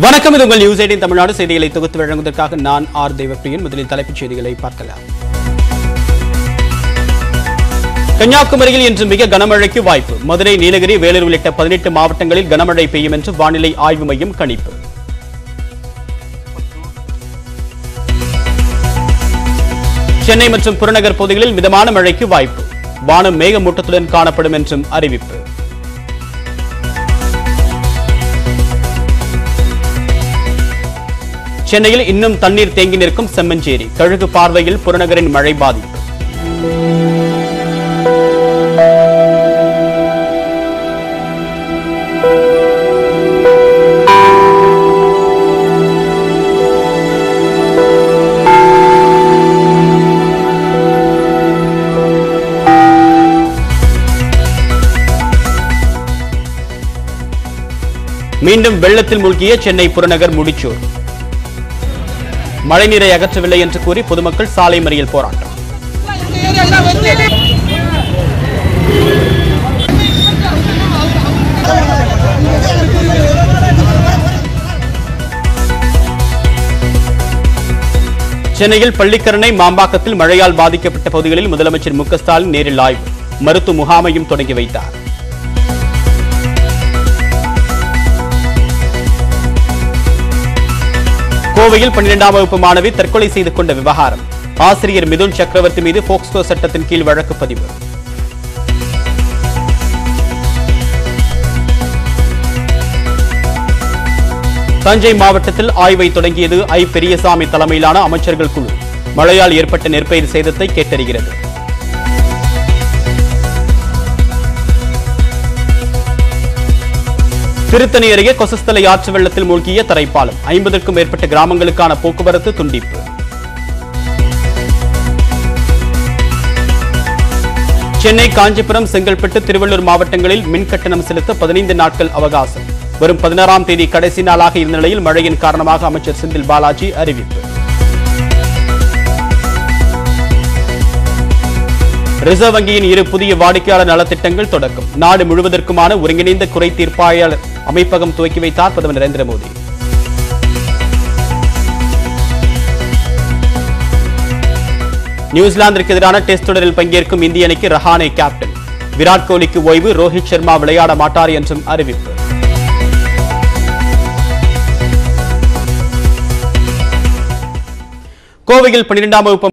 வணக்கம் இது உங்கள் நியூஸ் எயிட்டின் தமிழ்நாடு செய்திகளை தொகுத்து வழங்குவதற்காக நான் ஆர் தேவப்பிரியன் முதலில் தலைப்புச் செய்திகளை பார்க்கலாம் கன்னியாகுமரியில் இன்று மிக கனமழைக்கு வாய்ப்பு மதுரை நீலகிரி வேலூர் உள்ளிட்ட பதினெட்டு மாவட்டங்களில் கனமழை பெய்யும் என்று வானிலை ஆய்வு மையம் கணிப்பு சென்னை மற்றும் புறநகர் பகுதிகளில் மிதமான மழைக்கு வாய்ப்பு வானம் மேகமூட்டத்துடன் காணப்படும் என்றும் அறிவிப்பு சென்னையில் இன்னும் தண்ணீர் தேங்கி நிற்கும் செம்மஞ்சேரி கழுகு பார்வையில் புறநகரின் மழை பாதிப்பு மீண்டும் வெள்ளத்தில் மூழ்கிய சென்னை புறநகர் முடிச்சூர் மழைநீரை அகற்றவில்லை என்று கூறி பொதுமக்கள் சாலை மறியல் போராட்டம் சென்னையில் பள்ளிக்கரணை மாம்பாக்கத்தில் மழையால் பாதிக்கப்பட்ட பகுதிகளில் முதலமைச்சர் மு க ஸ்டாலின் நேரில் ஆய்வு மருத்துவ முகாமையும் தொடங்கி வைத்தார் கோவையில் பன்னிரெண்டாம் வகுப்பு மாணவி தற்கொலை செய்து கொண்ட விவகாரம் ஆசிரியர் மிதுன் சக்கரவர்த்தி மீது போக்ஸ்கோ சட்டத்தின் கீழ் வழக்கு பதிவு தஞ்சை மாவட்டத்தில் ஆய்வை தொடங்கியது ஐ பெரியசாமி தலைமையிலான அமைச்சர்கள் குழு மழையால் ஏற்பட்ட நெற்பயிர் சேதத்தை கேட்டறிகிறது திருத்தணி அருகே கொசஸ்தலை ஆற்று வெள்ளத்தில் மூழ்கிய தரைப்பாலம் ஐம்பதற்கும் மேற்பட்ட கிராமங்களுக்கான போக்குவரத்து துண்டிப்பு சென்னை காஞ்சிபுரம் செங்கல்பட்டு திருவள்ளூர் மாவட்டங்களில் மின் கட்டணம் செலுத்த பதினைந்து நாட்கள் அவகாசம் வரும் பதினாறாம் தேதி கடைசி நாளாக இருந்த நிலையில் மழையின் காரணமாக அமைச்சர் செந்தில் பாலாஜி அறிவிப்பு ரிசர்வ் வங்கியின் இரு புதிய வாடிக்கையாளர் நலத்திட்டங்கள் தொடக்கம் நாடு முழுவதற்குமான ஒருங்கிணைந்த குறை தீர்ப்பாளர் அமைப்பகம் துவக்கி வைத்தார் பிரதமர் நரேந்திர மோடி நியூசிலாந்திற்கு எதிரான டெஸ்ட் தொடரில் பங்கேற்கும் இந்திய அணிக்கு ரஹானே கேப்டன் விராட் கோலிக்கு ஓய்வு ரோஹித் சர்மா விளையாட மாட்டார் என்றும் அறிவிப்பு கோவையில் பன்னிரெண்டாம் வகுப்பு